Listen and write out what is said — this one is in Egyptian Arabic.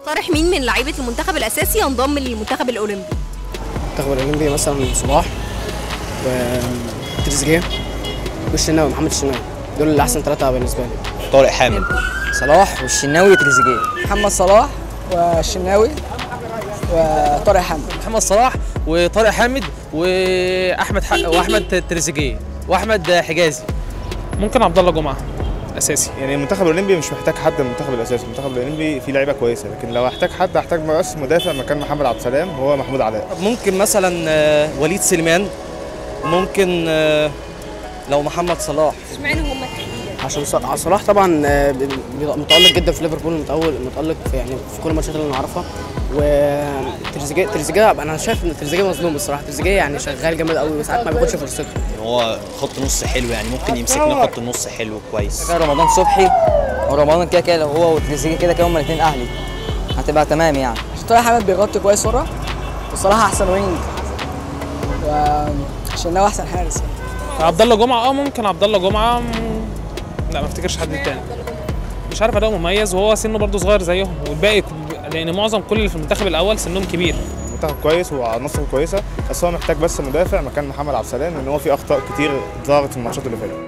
تقترح مين من لعيبه المنتخب الاساسي ينضم للمنتخب الاولمبي المنتخب الاولمبي مثلا صلاح وتريزيجيه والشناوي محمد الشناوي دول اللي احسن ثلاثه بالنسبه لي طارق حامد صلاح والشناوي وتريزيجيه محمد صلاح والشناوي وطارق حامد محمد صلاح وطارق حامد واحمد حق واحمد تريزيجيه واحمد حجازي ممكن عبد الله جمعه اساسي يعني المنتخب الاولمبي مش محتاج حد من المنتخب الاساسي المنتخب الاولمبي فيه لعيبه كويسه لكن لو احتاج حد احتاج بس مدافع مكان محمد عبد السلام هو محمود علاء ممكن مثلا آه، وليد سليمان ممكن آه، لو محمد صلاح اشمعنى هم تحديدا عشان ص- صلاح طبعا آه، بيبقى متالق جدا في ليفربول متأول متالق في يعني في كل الماتشات اللي نعرفها وتريزيجيه تريزيجيه انا شايف ان تريزيجيه مظلوم الصراحه تريزيجيه يعني شغال جامد قوي وساعات ما بياخدش فرصته هو خط نص حلو يعني ممكن يمسكنا خط نص حلو كويس كده رمضان صبحي ورمضان كده كده هو وتريزيجيه كده كده هما الاثنين اهلي هتبقى تمام يعني طارق حامد بيغطي كويس ورا وصراحه احسن وينج والشناوي احسن حارس عبد الله جمعه اه ممكن عبد الله جمعه مم، لا ما افتكرش حد تاني مش عارف اداؤه مميز وهو سنه برضه صغير زيهم والباقي لان معظم كل اللي في المنتخب الاول سنهم كبير المنتخب كويس وعناصره كويسه بس هو محتاج بس مدافع مكان محمد عبد السلام لان هو في اخطاء كتير ظهرت في الماتشات اللي فاتت